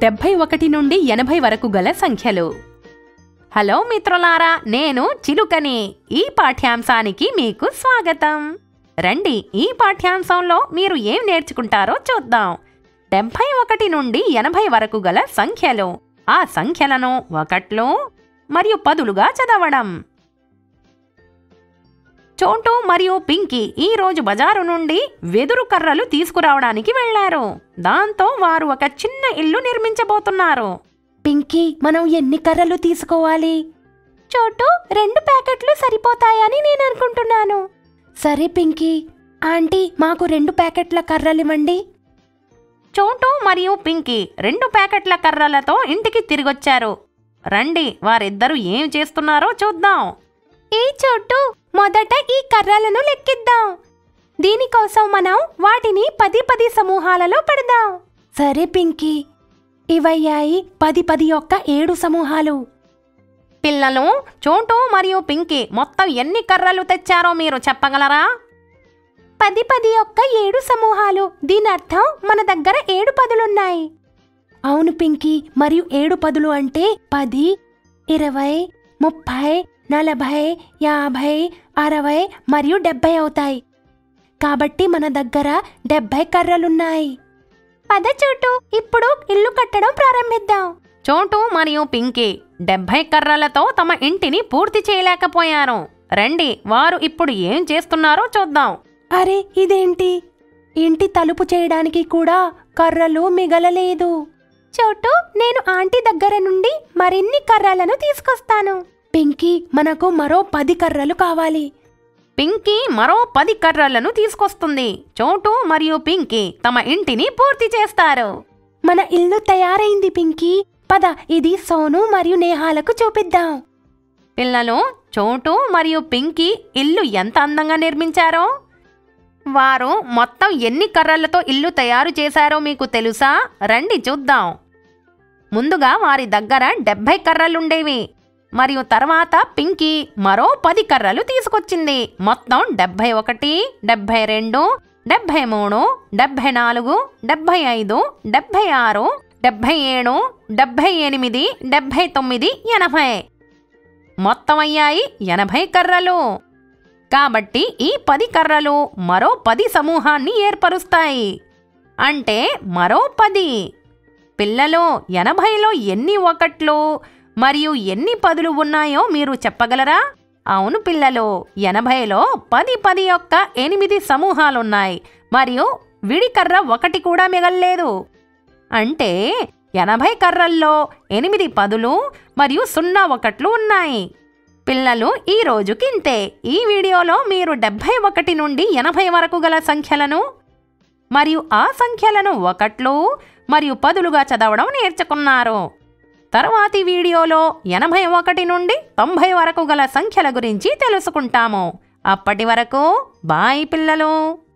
డెబ్భై ఒకటి నుండి ఎనభై వరకు గల సంఖ్యలు హలో మిత్రులారా నేను చిలుకని ఈ పాఠ్యాంశానికి మీకు స్వాగతం రండి ఈ పాఠ్యాంశంలో మీరు ఏం నేర్చుకుంటారో చూద్దాం డెబ్భై ఒకటి నుండి ఎనభై వరకు గల సంఖ్యలు ఆ సంఖ్యలను ఒకట్లు మరియు పదులుగా చదవడం చోటు మరియు పింకీ ఈ రోజు బజారు నుండి వెదురు కర్రలు తీసుకురావడానికి వెళ్లారు దాంతో వారు ఒక చిన్న ఇల్లు నిర్మించబోతున్నారు పింకీ మనం ఎన్ని కర్రలు తీసుకోవాలి చోటు రెండు ప్యాకెట్లు సరిపోతాయని నేను అనుకుంటున్నాను సరే పింకీ ఆంటీ మాకు రెండు ప్యాకెట్ల కర్రలివ్వండి చోటు మరియు పింకీ రెండు ప్యాకెట్ల కర్రలతో ఇంటికి తిరిగొచ్చారు రండి వారిద్దరూ ఏం చేస్తున్నారో చూద్దాం ఈ చోటు మొదట ఈ కర్రలను లెక్కిద్దాం దీనికోసం మనం వాటిని పది పది సమూహాలలో పెడదాం సరే పింకీ ఇవయ్యాయి పది పది యొక్క ఏడు సమూహాలు పిల్లలు చోటు మరియు పింకీ మొత్తం ఎన్ని కర్రలు తెచ్చారో మీరు చెప్పగలరా పది పది యొక్క ఏడు సమూహాలు దీని అర్థం మన దగ్గర ఏడు పదులున్నాయి అవును పింకీ మరియు ఏడు పదులు అంటే పది ఇరవై ముప్పై నలభై యాభై అరవై మరియు డెబ్బై అవుతాయి కాబట్టి మన దగ్గర డెబ్బై కర్రలున్నాయి పద చోటు ఇప్పుడు ఇల్లు కట్టడం ప్రారంభిద్దాం చోటు మరియు పింకీ డెబ్భై కర్రలతో తమ ఇంటిని పూర్తి చేయలేకపోయారు రండి వారు ఇప్పుడు ఏం చేస్తున్నారో చూద్దాం అరే ఇదేంటి ఇంటి తలుపు చేయడానికి కూడా కర్రలు మిగలలేదు చోటు నేను ఆంటీ దగ్గర నుండి మరిన్ని కర్రలను తీసుకొస్తాను పింకీ మనకు మరో పది కర్రలు కావాలి పింకీ మరో పది కర్రలను తీసుకొస్తుంది చోటు మరియు పింకీ తమ ఇంటిని పూర్తి చేస్తారు మన ఇల్లు తయారైంది పింకీ పద ఇది సోను మరియు నేహాలకు చూపిద్దాం పిల్లలు చోటు మరియు పింకీ ఇల్లు ఎంత అందంగా నిర్మించారో వారు మొత్తం ఎన్ని కర్రలతో ఇల్లు తయారు చేశారో మీకు తెలుసా రండి చూద్దాం ముందుగా వారి దగ్గర డెబ్భై కర్రలుండేవి మరియు తర్వాత పింకీ మరో పది కర్రలు తీసుకొచ్చింది మొత్తం డెబ్భై ఒకటి డెబ్భై రెండు డెబ్భై మూడు డెబ్భై నాలుగు డెబ్భై ఐదు డెబ్భై ఆరు డెబ్భై ఏడు డెబ్భై ఎనిమిది డెబ్భై తొమ్మిది ఎనభై మొత్తం అయ్యాయి ఎనభై కర్రలు కాబట్టి ఈ పది కర్రలు మరో పది సమూహాన్ని ఏర్పరుస్తాయి అంటే మరో పది పిల్లలు ఎనభైలో ఎన్ని ఒకట్లు మరియు ఎన్ని పదులు ఉన్నాయో మీరు చెప్పగలరా అవును పిల్లలు ఎనభైలో పది పది యొక్క ఎనిమిది సమూహాలున్నాయి మరియు విడి కర్ర ఒకటి కూడా మిగల్లేదు అంటే ఎనభై కర్రల్లో ఎనిమిది పదులు మరియు సున్నా ఒకట్లు ఉన్నాయి పిల్లలు ఈ రోజుకింతే ఈ వీడియోలో మీరు డెబ్భై ఒకటి నుండి ఎనభై వరకు గల సంఖ్యలను మరియు ఆ సంఖ్యలను ఒకట్లు మరియు పదులుగా చదవడం నేర్చుకున్నారు తర్వాతి వీడియోలో ఎనభై ఒకటి నుండి తొంభై వరకు గల సంఖ్యల గురించి తెలుసుకుంటాము అప్పటి వరకు బాయ్ పిల్లలు